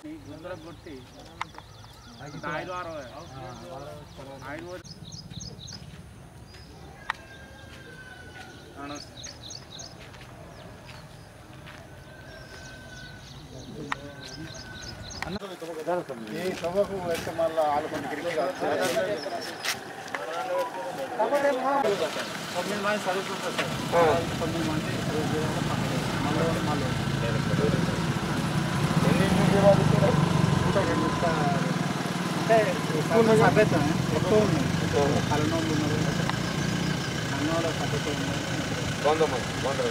గుంతలకు కొట్టి ఐదు ఆరు ఐదు ఈ సభకు వెళ్తే మళ్ళీ ఆలుకొండ క్రికెట్ తొమ్మిది మంది చదువుకుంటారు సార్ తొమ్మిది మంది మళ్ళీ మళ్ళీ అంటే స్కూల్ సభ్యత్వం ఎక్కువ ఉంది కలనోళ్ళు ఉన్నారు అన్నోళ్ళ సభ్యత్వం ఉంది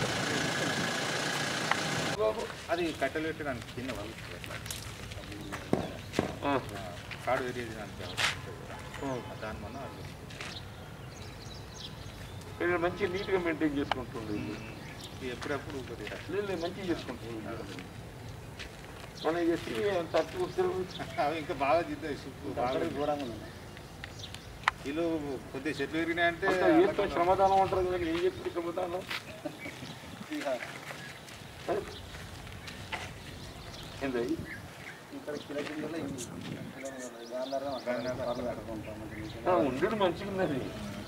అది కట్టెలు పెట్టడానికి కింద వాళ్ళు కాడు విరిగేదానికి దాని వల్ల అది ఇక్కడ మంచి నీట్గా మెయింటైన్ చేసుకుంటుంది ఇది ఎప్పుడెప్పుడు కొద్దిగా లేదు మంచిగా చేసుకుంటుంది మనం చేసి తట్టు అవి ఇంకా బాగా జిద్దాయి సుప్పు బాగా ఘోరంగా ఉంది వీళ్ళు కొద్దిగా చెట్లు విరిగినాయంటే ఏం శ్రమదానం అంటారు కదా ఏం చెప్తుంది శ్రమదానం ఏంది ఇక్కడ కిలకిందలో గాంధారం ఆ, ఉండేది మంచిగా ఉన్నది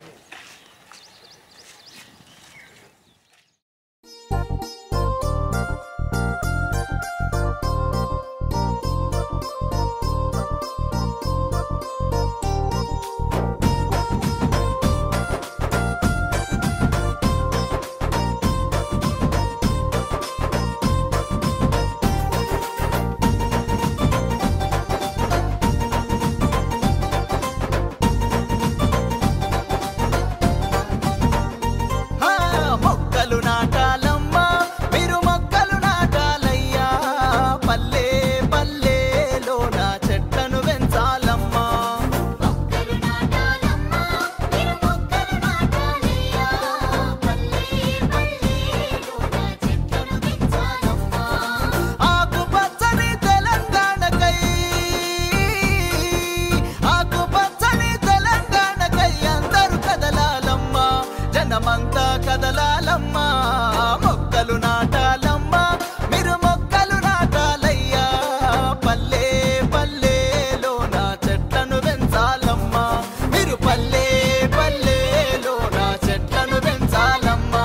హా, మొక్కలు నాటాలమ్మా మీరు మొక్కలు నాటాలయ్యా పల్లె పల్లెలో నా చెట్లను పెంచాలమ్మా మొక్కలు నాటాలమ్మా మీరు మొక్కలు నాటాలయ్యా పల్లె పల్లెలో నా చెట్లను పెంచాలమ్మా ఆకుపచ్చని తెలంగాణకై ఆకుపచ్చని తెలంగాణకై అందరూ కదలాలమ్మా జనమంతా కదలాలమ్మా మొక్కలు నాటాలమ్మా మీరు మొక్కలు నాటాలయ్యా పల్లె పల్లెలో నా చెట్లను పెంచాలమ్మా మీరు పల్లె పల్లెలో నా చెట్లను పెంచాలమ్మా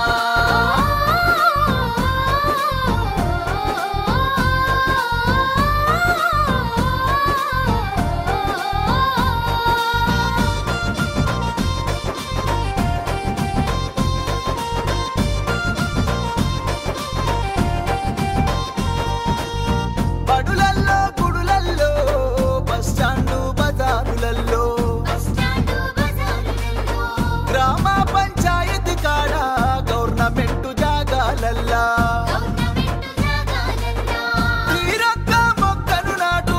బడులల్లో గుడులల్లో బస్ స్టాండు బజారులల్లో బస్టాండు బజారులలో గ్రామ పంచాయతీ కాడ గవర్నమెంట్ జాగాలల్లా గవర్నమెంట్ జాగాలల్లో తీరొక్క మొక్కను నాటు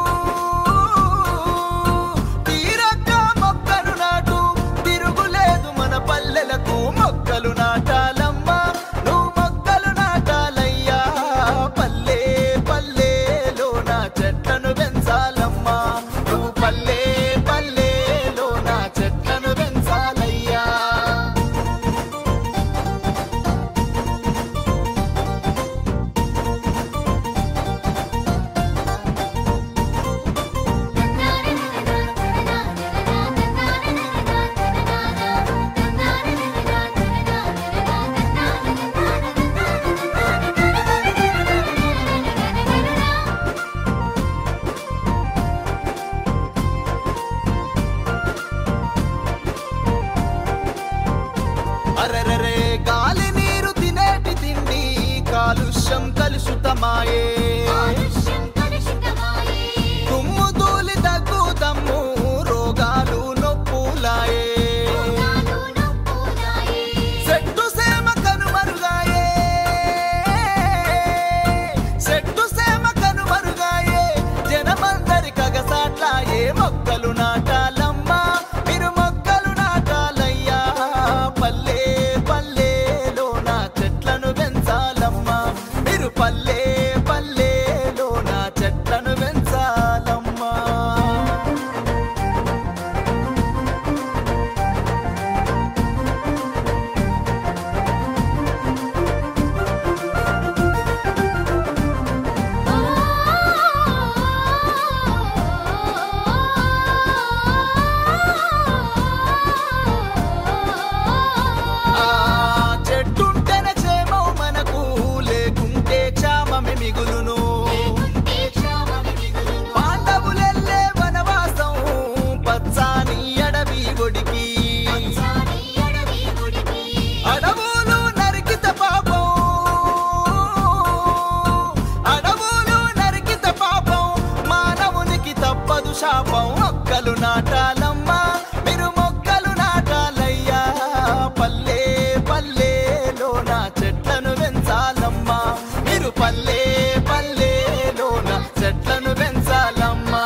తీరొక్క మొక్కను నాటు తిరుగులేదు మన పల్లెలకు మొక్కలు నాటాలమ్మా నువ్వు మొక్కలు నాటాలయ్యా పల్లె పల్లెలో నా చెట్లను పెంచాలమ్మా నువ్వు పల్లె పల్లెలో నా చెట్లను పెంచాలయ్యా అరెరరే గాలి నీరు తినేటి తిండి కాలుష్యం కలుషితమాయే కాలుష్యం కలుషితమాయే తుమ్ము తూలి దగ్గుతమ్ము రోగాలు నొప్పులాయే రోగాలు నొప్పులాయే చెట్టు సేమ కనుమరుగాయే చెట్టు సేమ కనుమరుగాయే జనమందరి కగసాట్లాయే మొక్కలు నాటాలమ్మా మీరు మొక్కలు నాటాలయ్యా పల్లె పల్లెలో నా చెట్లను పెంచాలమ్మా మీరు పల్లె పల్లె పల్లె పల్లెలోన చెట్లను పెంచాలమ్మా మీరు పల్లె పల్లెలోన చెట్లను పెంచాలమ్మా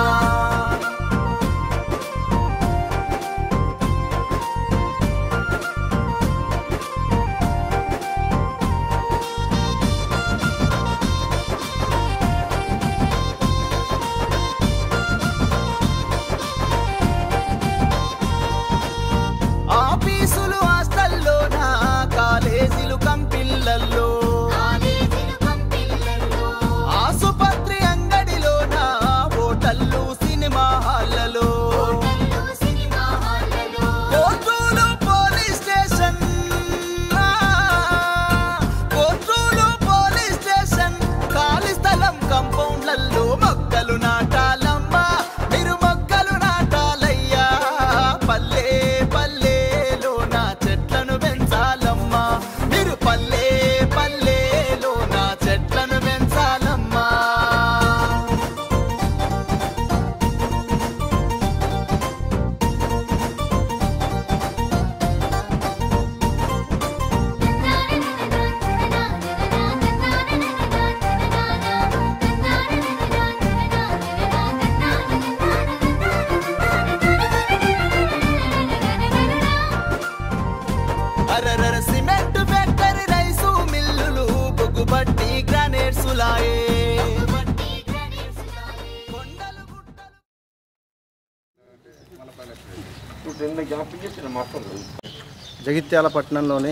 ఆఫీసులు హాస్టల్లోన కాలేజీలు కంపిల్లల్లో కాలేజీలు పంపిల్లల్లో ఆసుపత్రి అంగడిలోన హోటళ్ళు సినిమా హాళ్లలో హోటళ్ళు సినిమా హాళ్లలో కోర్టులు పోలీస్ స్టేషన్ కోర్టులు పోలీస్ స్టేషన్ ఖాళీ స్థలం కంపౌండ్లలో మొక్కలు నాటాలమ్మా మీరు మొక్కలు నాటాలయ్యా పల్లె పల్లెలో నా చెట్లను పెంచాలమ్మా మీరు పల్లె పల్లెలో నా చెట్లను పెంచాలమ్మా అరరర సిమెంట్ ఫ్యాక్టరీ రైసు మిల్లులు బొగ్గుబట్టి గ్రానైట్స్ లాయే కొండలు గుట్టలు ఇప్పుడు నిన్న జ్ఞాపకం చేసిన మొత్తం జగిత్యాల పట్టణంలోని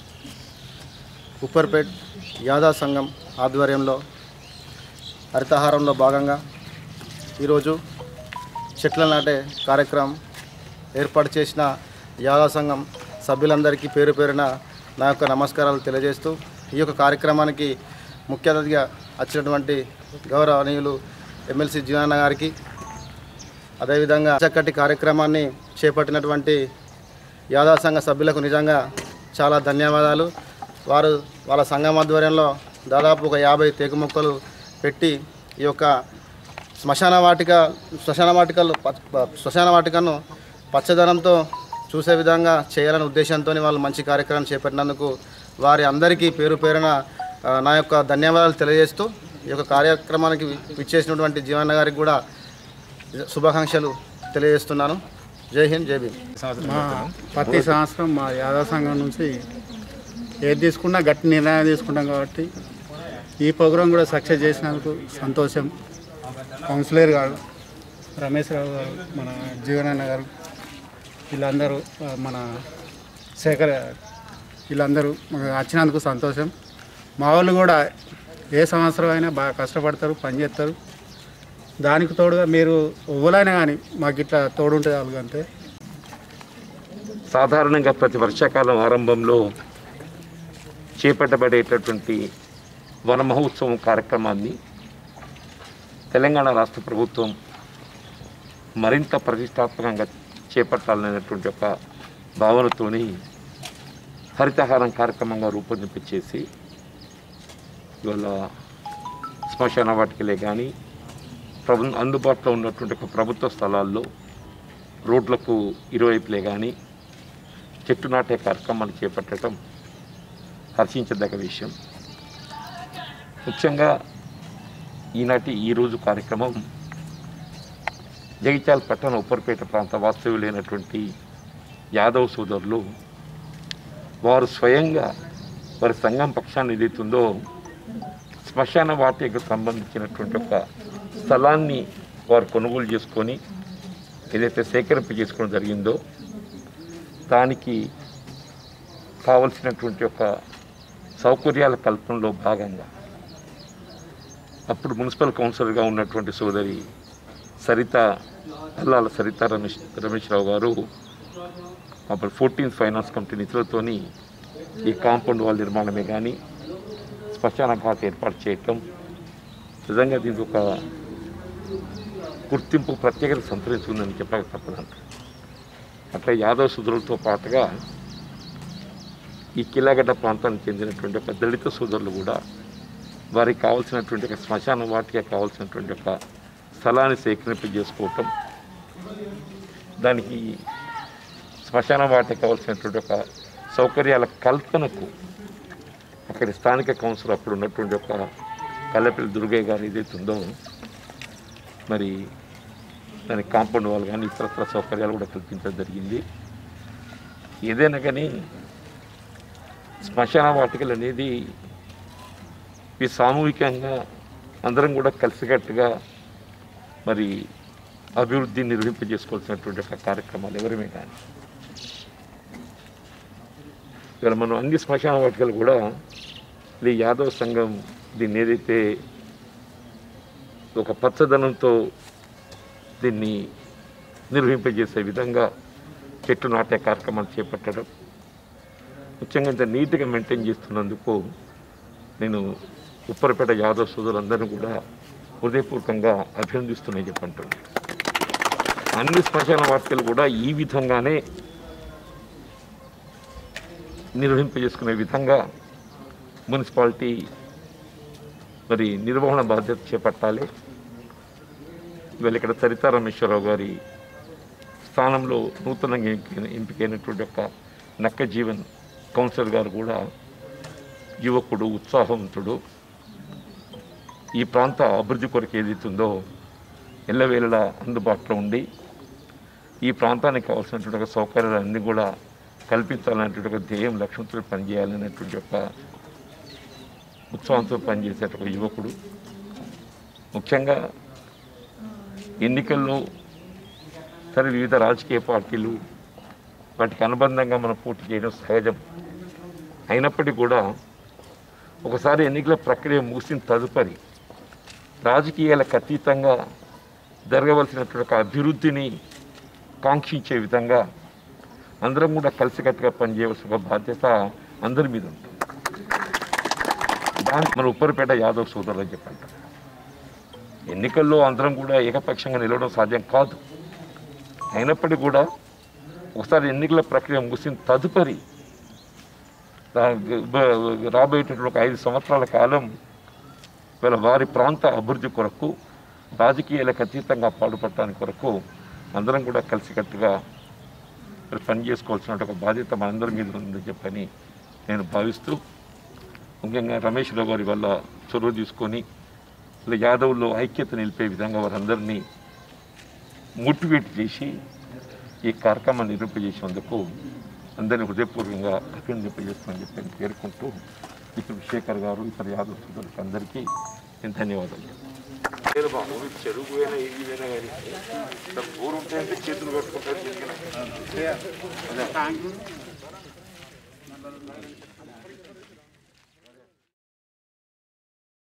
ఉప్పర్పేట్ యాదా సంఘం ఆధ్వర్యంలో హరితహారంలో భాగంగా ఈరోజు చెట్ల నాటే కార్యక్రమం ఏర్పాటు చేసిన యాదా సంఘం సభ్యులందరికీ పేరు పేరున నా యొక్క నమస్కారాలు తెలియజేస్తూ ఈ యొక్క కార్యక్రమానికి ముఖ్య అతిథిగా వచ్చినటువంటి గౌరవనీయులు ఎమ్మెల్సీ జీవనన్న గారికి అదేవిధంగా చక్కటి కార్యక్రమాన్ని చేపట్టినటువంటి యాదవ సంఘ సభ్యులకు నిజంగా చాలా ధన్యవాదాలు వారు వాళ్ళ సంఘం ఆధ్వర్యంలో దాదాపు ఒక యాభై తేకు మొక్కలు పెట్టి ఈ యొక్క శ్మశాన వాటిక శ్మశాన వాటికలు ప- ప- శ్మశాన వాటికను పచ్చదనంతో చూసే విధంగా చేయాలనే ఉద్దేశంతో వాళ్ళు మంచి కార్యక్రమం చేపట్టినందుకు వారి అందరికీ పేరు పేరున ఆ, నా యొక్క ధన్యవాదాలు తెలియజేస్తూ ఈ యొక్క కార్యక్రమానికి విచ్చేసినటువంటి జీవన్న గారికి కూడా శుభాకాంక్షలు తెలియజేస్తున్నాను జై హింద్ జై భీమ్ మా ప్రతి సంవత్సరం మా యాదవ సంఘం నుంచి ఏది తీసుకున్నా గట్టి నిర్ణయం తీసుకుంటాం కాబట్టి ఈ ప్రోగ్రాం కూడా సక్సెస్ చేసినందుకు సంతోషం కౌన్సిలర్ గారు రమేష్ రావు గారు మన జీవనన్న గారు వీళ్ళందరూ ఆ, మన శేఖర్ వీళ్ళందరూ మనకు వచ్చినందుకు సంతోషం మా వాళ్ళు కూడా ఏ సంవత్సరం అయినా బాగా కష్టపడతారు పనిచేస్తారు దానికి తోడుగా మీరు ఎవరైనా కానీ మాకు ఇట్లా తోడుంటే వాళ్ళు అంతే సాధారణంగా ప్రతి వర్షాకాలం ఆరంభంలో చేపట్టబడేటటువంటి వన మహోత్సవం కార్యక్రమాన్ని తెలంగాణ రాష్ట్ర ప్రభుత్వం మరింత ప్రతిష్టాత్మకంగా చేపట్టాలనేటువంటి ఒక భావనతోని హరితహారం కార్యక్రమంగా రూపొందించేసి ఇవాళ శ్మశాన వాటికలే కానీ ప్రభు అందుబాటులో ఉన్నటువంటి ఒక ప్రభుత్వ స్థలాల్లో రోడ్లకు ఇరువైపులే కానీ చెట్టు నాటే కార్యక్రమాలు చేపట్టడం హర్షించదగ్గ విషయం ముఖ్యంగా ఈనాటి ఈరోజు కార్యక్రమం జగిత్యాల పట్టణ ఉప్పర్పేట ప్రాంత వాస్తవ్యులైనటువంటి యాదవ్ సోదరులు వారు స్వయంగా వారి సంఘం పక్షాన్ని ఏదైతుందో శ్మశాన వాటికి సంబంధించినటువంటి ఒక స్థలాన్ని వారు కొనుగోలు చేసుకొని ఏదైతే సేకరింపు చేసుకోవడం జరిగిందో దానికి కావలసినటువంటి ఒక సౌకర్యాల కల్పనలో భాగంగా అప్పుడు మున్సిపల్ కౌన్సిలర్గా ఉన్నటువంటి సోదరి సరిత అల్లాల సరిత రమేష్ రమేష్రావు గారు అప్పుడు ఫోర్టీన్త్ ఫైనాన్స్ కమిటీ నిధులతోని ఈ కాంపౌండ్ వాల్ నిర్మాణమే కానీ శ్మశాన ఘాట్ ఏర్పాటు చేయటం నిజంగా దీనికి ఒక గుర్తింపు ప్రత్యేకత సంతరించుకుందని చెప్పక తప్పదంట అట్లా యాదవ్ సుధరులతో పాటుగా ఈ కిలాగడ్డ ప్రాంతానికి చెందినటువంటి ఒక దళిత సోదరులు కూడా వారికి కావాల్సినటువంటి ఒక శ్మశాన వాటికి కావాల్సినటువంటి ఒక స్థలాన్ని సేకరింపు చేసుకోవటం దానికి శ్మశాన వాటికి కావాల్సినటువంటి ఒక సౌకర్యాల కల్పనకు అక్కడి స్థానిక కౌన్సిల్ అప్పుడు ఉన్నటువంటి ఒక కల్లెపల్లి దుర్గయ్య గారు ఏదైతే ఉందో మరి దానికి కాంపౌండ్ వాళ్ళు కానీ ఇతరత్ర సౌకర్యాలు కూడా కల్పించడం జరిగింది ఏదైనా కానీ శ్మశాన వాటికలు అనేది ఈ సామూహికంగా అందరం కూడా కలిసికట్టుగా మరి అభివృద్ధి నిర్వహింపజేసుకోవాల్సినటువంటి ఒక కార్యక్రమాలు ఎవరమే కానీ ఇక్కడ మనం అన్ని శ్మశాన వాటికలు కూడా ఇది యాదవ్ సంఘం దీన్ని ఏదైతే ఒక పచ్చదనంతో దీన్ని నిర్వహింపజేసే విధంగా చెట్టు నాటే కార్యక్రమాలు చేపట్టడం ముఖ్యంగా ఇంత నీట్గా మెయింటైన్ చేస్తున్నందుకు నేను ఉప్పరపేట యాదవ్ సోదరులందరినీ కూడా హృదయపూర్వకంగా అభినందిస్తున్నాయి చెప్పంటున్నాను అన్ని శ్మశాన వార్తలు కూడా ఈ విధంగానే నిర్వహింపజేసుకునే విధంగా మున్సిపాలిటీ మరి నిర్వహణ బాధ్యత చేపట్టాలి ఇవాళ ఇక్కడ సరితా రమేశ్వరరావు గారి స్థానంలో నూతనంగా ఎంపికైన- ఎంపికైనటువంటి ఒక నక్క జీవన్ కౌన్సిలర్ గారు కూడా యువకుడు ఉత్సాహవంతుడు ఈ ప్రాంత అభివృద్ధి కొరకు ఏదైతుందో ఎల్లవేళలా అందుబాటులో ఉండి ఈ ప్రాంతానికి కావాల్సినటువంటి ఒక సౌకర్యాలన్నీ కూడా కల్పించాలనేటువంటి ఒక ధ్యేయం లక్ష్యంతో పనిచేయాలనేటువంటి ఒక ఉత్సాహంతో పనిచేసే ఒక యువకుడు ముఖ్యంగా ఎన్నికల్లో సరే వివిధ రాజకీయ పార్టీలు వాటికి అనుబంధంగా మనం పోటీ చేయడం సహజం అయినప్పటికీ కూడా ఒకసారి ఎన్నికల ప్రక్రియ ముగిసిన తదుపరి రాజకీయాలకు అతీతంగా జరగవలసినటువంటి ఒక అభివృద్ధిని కాంక్షించే విధంగా అందరం కూడా కలిసికట్టుగా పనిచేయవలసిన ఒక బాధ్యత అందరి మీద ఉంటుంది దాని మన ఉప్పరిపేట యాదవ్ సోదరులు అని చెప్పండి ఎన్నికల్లో అందరం కూడా ఏకపక్షంగా నిలవడం సాధ్యం కాదు అయినప్పటికీ కూడా ఒకసారి ఎన్నికల ప్రక్రియ ముగిసిన తదుపరి రా- బ- రాబోయేటటువంటి ఒక ఐదు సంవత్సరాల కాలం వీళ్ళ వారి ప్రాంత అభివృద్ధి కొరకు రాజకీయాలకు అతీతంగా పాటుపడటానికి కొరకు అందరం కూడా కలిసికట్టుగా మరి పని చేసుకోవాల్సిన ఒక బాధ్యత మనందరి మీద ఉందని చెప్పని నేను భావిస్తూ ముఖ్యంగా రమేష్ రావు గారి వల్ల చొరవ తీసుకొని ఇలా యాదవ్లో ఐక్యత నిలిపే విధంగా వారందరినీ మోటివేట్ చేసి ఈ కార్యక్రమాన్ని నిరూపించేసినందుకు అందరినీ హృదయపూర్వకంగా అభినందింపజేస్తామని చెప్పి నేను పేర్కొంటూ ఇప్పుడు శేఖర్ గారు ఇతర యాదవ్ సోదరులకు అందరికీ నేను ధన్యవాదాలు లేదు బాబు చెరుకు అయినా ఏది అయినా కానీ ఊరు ఉంటే చేతులు కట్టుకుంటారు చేయాలి.